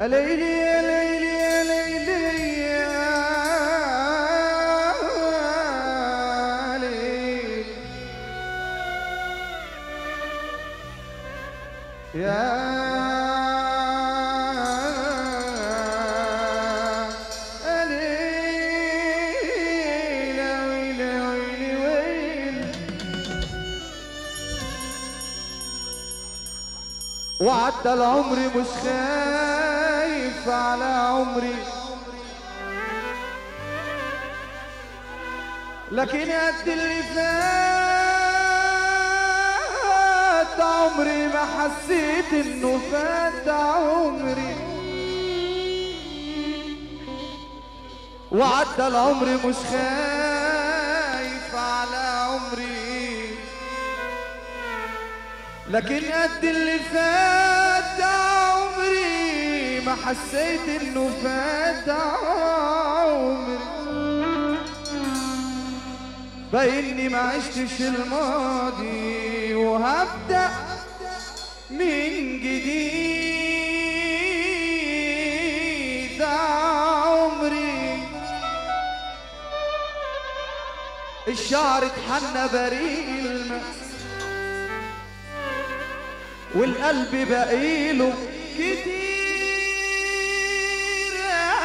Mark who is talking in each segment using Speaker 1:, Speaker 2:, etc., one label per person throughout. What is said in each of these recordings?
Speaker 1: ليلي يا ليلي يا ليلي يا ليلي يا ليلي ويلي ويلي ويلي وعدى العمر مش خايف على عمري لكن قد اللي فات عمري ما حسيت انه فات عمري وعدى العمر مش خايف على عمري لكن قد اللي فات عمري ما حسيت انه فات عمري بإني ما عشتش الماضي وهبدأ من جديد عمري الشعر اتحنى بريء المأس والقلب بقيله كتير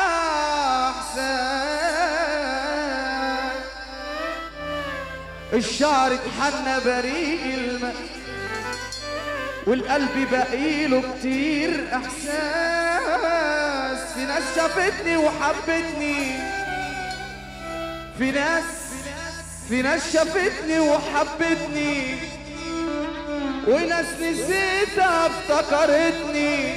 Speaker 1: احسان الشعر اتحنى بريء الماء والقلب بقيله كتير احساس في ناس شافتني وحبتني في ناس في ناس شافتني وحبتني وناس نسيتها افتكرتني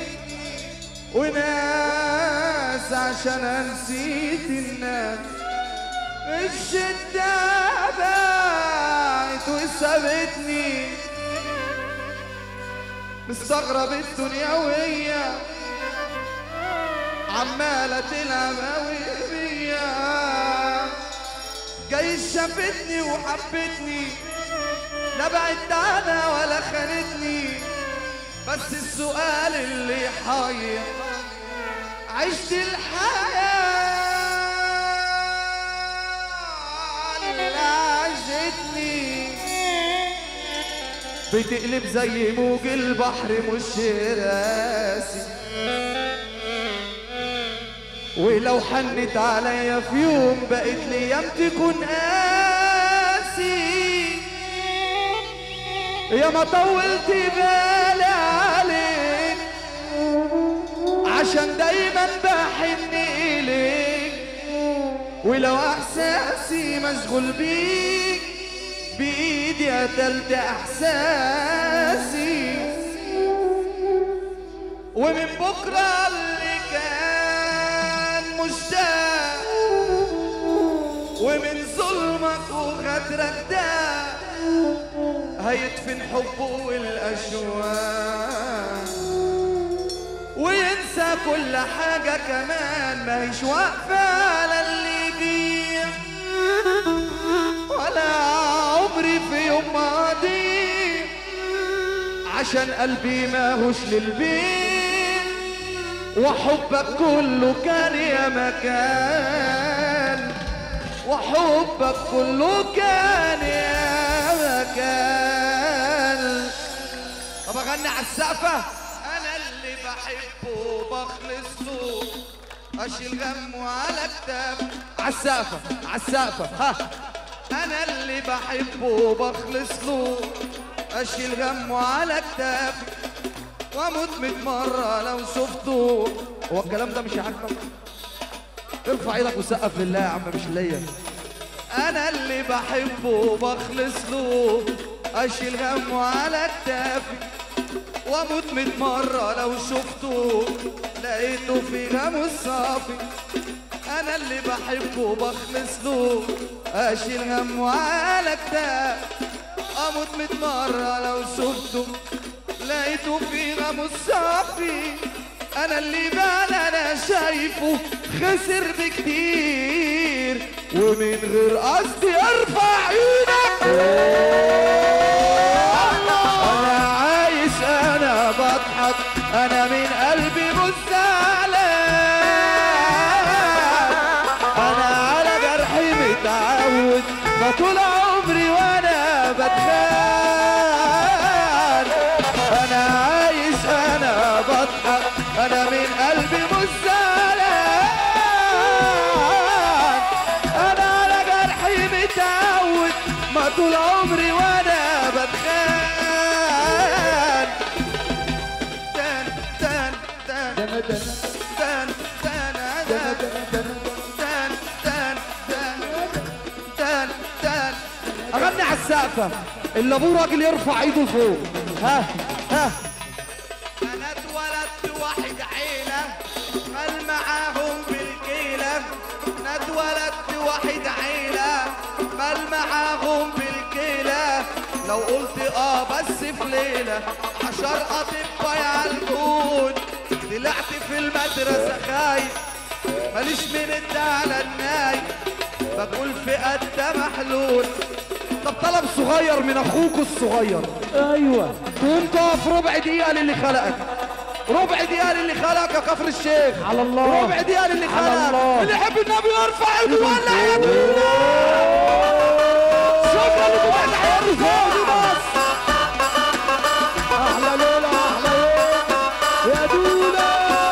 Speaker 1: وناس عشان نسيت الناس الشدة بعت وسابتني مستغرب الدنيا وهي عمالة تلعب أوي بيا جاي شافتني وحبتني لا بعدت عنها ولا خانتني بس السؤال اللي حاير عشت الحياة اللي عاشتني بتقلب زي موج البحر مش راسي ولو حنت عليا في يوم بقت ليام تكون قاسي يا ما طولت بالي عليك عشان دايما بحن إليك ولو احساسي مشغول بيك بايدي قتلت احساسي ومن بكره اللي كان مشتاق ومن ظلمك وغدرك ده هيدفن حبه والاشواق وينسى كل حاجة كمان ما هيش واقفة على اللي بيه ولا عمري في يوم ماضي عشان قلبي ماهوش للبيت وحبك كله كان يا مكان وحبك كله كان يا مكان طب اغني على السقفة انا اللي بحبه وبخلص له اشيل غمه على كتاب على السقفة على السقفة ها انا اللي بحبه وبخلص له اشيل غمه على كتاب واموت ميت مرة لو شفته هو الكلام ده مش عاجبك ارفع ايدك وسقف لله يا عم مش ليا انا اللي بحبه وبخلص له اشيل همه على كتافي واموت ميت مرة لو شفته لقيته في غمه الصافي انا اللي بحبه وبخلص له اشيل همه على كتافي اموت ميت مرة لو شفته لقيته في غمه الصافي انا اللي بان انا شايفه خسر بكتير ومن غير قصدي ارفع ايدك انا عايش انا بضحك انا من قلبي مش زعلان طول عمري وانا بتخان تان تان تان
Speaker 2: دنا دنا
Speaker 1: تان تان
Speaker 2: دنا
Speaker 1: تان
Speaker 2: دنا
Speaker 1: تان تان تان تان تان اغني على السقفه اللي ابوه راجل يرفع ايده فوق ها ها انا اتولدت واحد عيله قال معاهم بالكيله انا اتولدت واحد عيله قال معاهم بالكيله لو قلت اه بس في ليله عشر اطباء يعالجون طلعت في المدرسه خايف ماليش من الدعلة الناي بقول في قد محلول طب طلب صغير من اخوك الصغير
Speaker 2: ايوه
Speaker 1: تقوم تقف ربع دقيقة للي خلقك ربع دقيقة للي خلقك يا كفر الشيخ
Speaker 2: على الله.
Speaker 1: ربع دقيقة للي
Speaker 2: على
Speaker 1: خلقك
Speaker 2: الله.
Speaker 1: اللي يحب النبي يرفع ايده ولا يد شكرا لكم بعد حياتي فوق دي بس
Speaker 2: احلى ليله احلى يوم يا دولا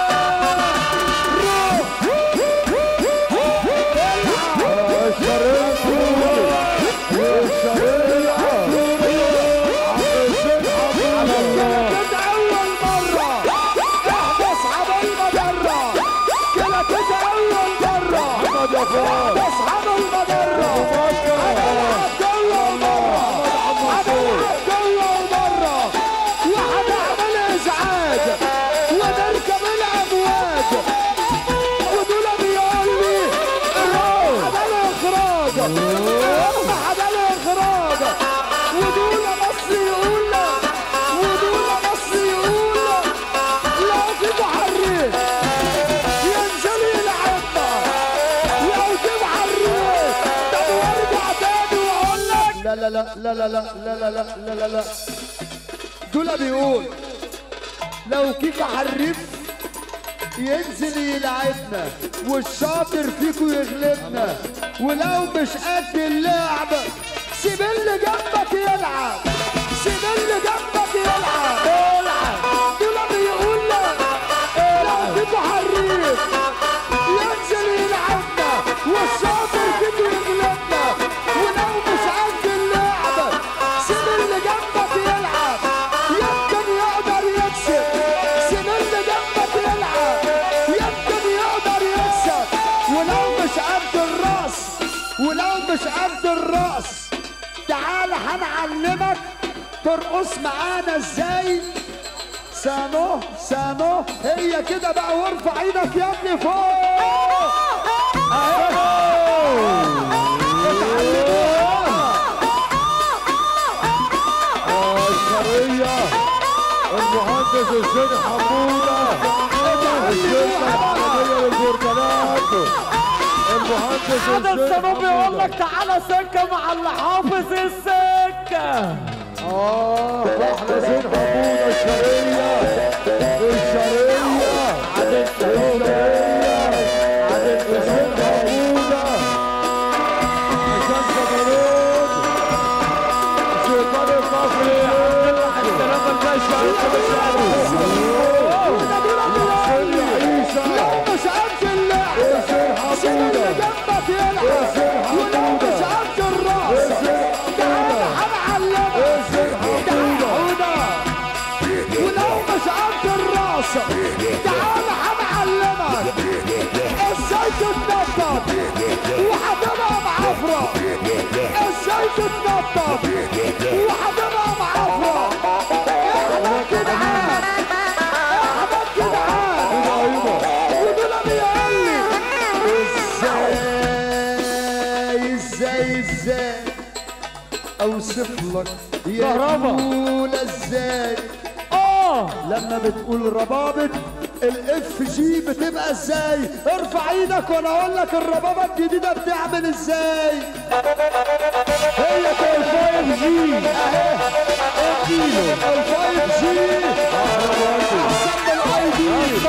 Speaker 2: تصحب المجرة هنلعب جوه وبره هنلعب جوه وبره وهنعمل ازعاج ونركب الامواج ودول بيقول لي روح ده الاخراج روح ده الاخراج ودول بس يقول ودول بس يقول لو في محرك ينزل يلعبنا لو في محرك طب وارجع تاني واقول لك لا لا لا لا لا لا لا لا لا لا لا لا دول بيقول لو كيف حريف ينزل يلعبنا والشاطر فيكو يغلبنا ولو مش قد اللعب سيب اللي جنبك يلعب سيب اللي جنبك يلعب العب دول بيقول لك لو كيف حريف ينزل يلعبنا والشاطر فيكو يغلبنا ولو مش قد اللعب سيب اللي جنبك يلعب يمكن يقدر يكسب سيب اللي جنبك يلعب يمكن يقدر يكسب ولو مش قد الراس ولو مش قد الراس تعال هنعلمك ترقص معانا ازاي سامو سامو هي كده بقى وارفع ايدك يا ابني فوق
Speaker 3: الشرقية المهندس السيد حمودة الشركة العالمية للبركانات المهندس
Speaker 4: هذا
Speaker 3: السيد
Speaker 4: السبب بيقول
Speaker 3: حمودة
Speaker 4: لك تعالى سكة مع اللي حافظ السكة
Speaker 3: اه احلى زين حمودة الشرقية الشرقية الشرقية الزين حمودة عشان كاميرون سلطان القصري السلام عيسى
Speaker 2: لو مش قد اللعب
Speaker 3: الزين
Speaker 2: سيب اللي
Speaker 3: حمودة
Speaker 2: جنبك يلعب
Speaker 3: الزين
Speaker 2: ولو
Speaker 3: حمودة
Speaker 2: مش قد الراس
Speaker 3: الزين
Speaker 2: تعال
Speaker 3: حمودة
Speaker 2: هنعلمك
Speaker 3: الزين حمودة
Speaker 2: ولو مش قد الراس تعال هنعلمك ازاي تتنطط وهتبقى معفرة ازاي تتنطط وهتبقى معفرة احنا جدعان احنا جدعان ودول بيقول لي ازاي ازاي ازاي اوصف لك يا
Speaker 4: كهربا.
Speaker 2: دول ازاي
Speaker 4: اه
Speaker 2: لما بتقول ربابة الاف جي بتبقى ازاي ارفع ايدك وانا اقول لك الربابة الجديدة بتعمل ازاي هي الفايف جي اهي اديله الفايف جي احسن الاي دي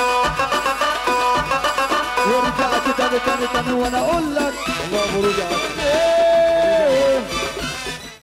Speaker 2: ورجعت تاني تاني تاني وانا اقول لك
Speaker 3: الله مبروك يا عم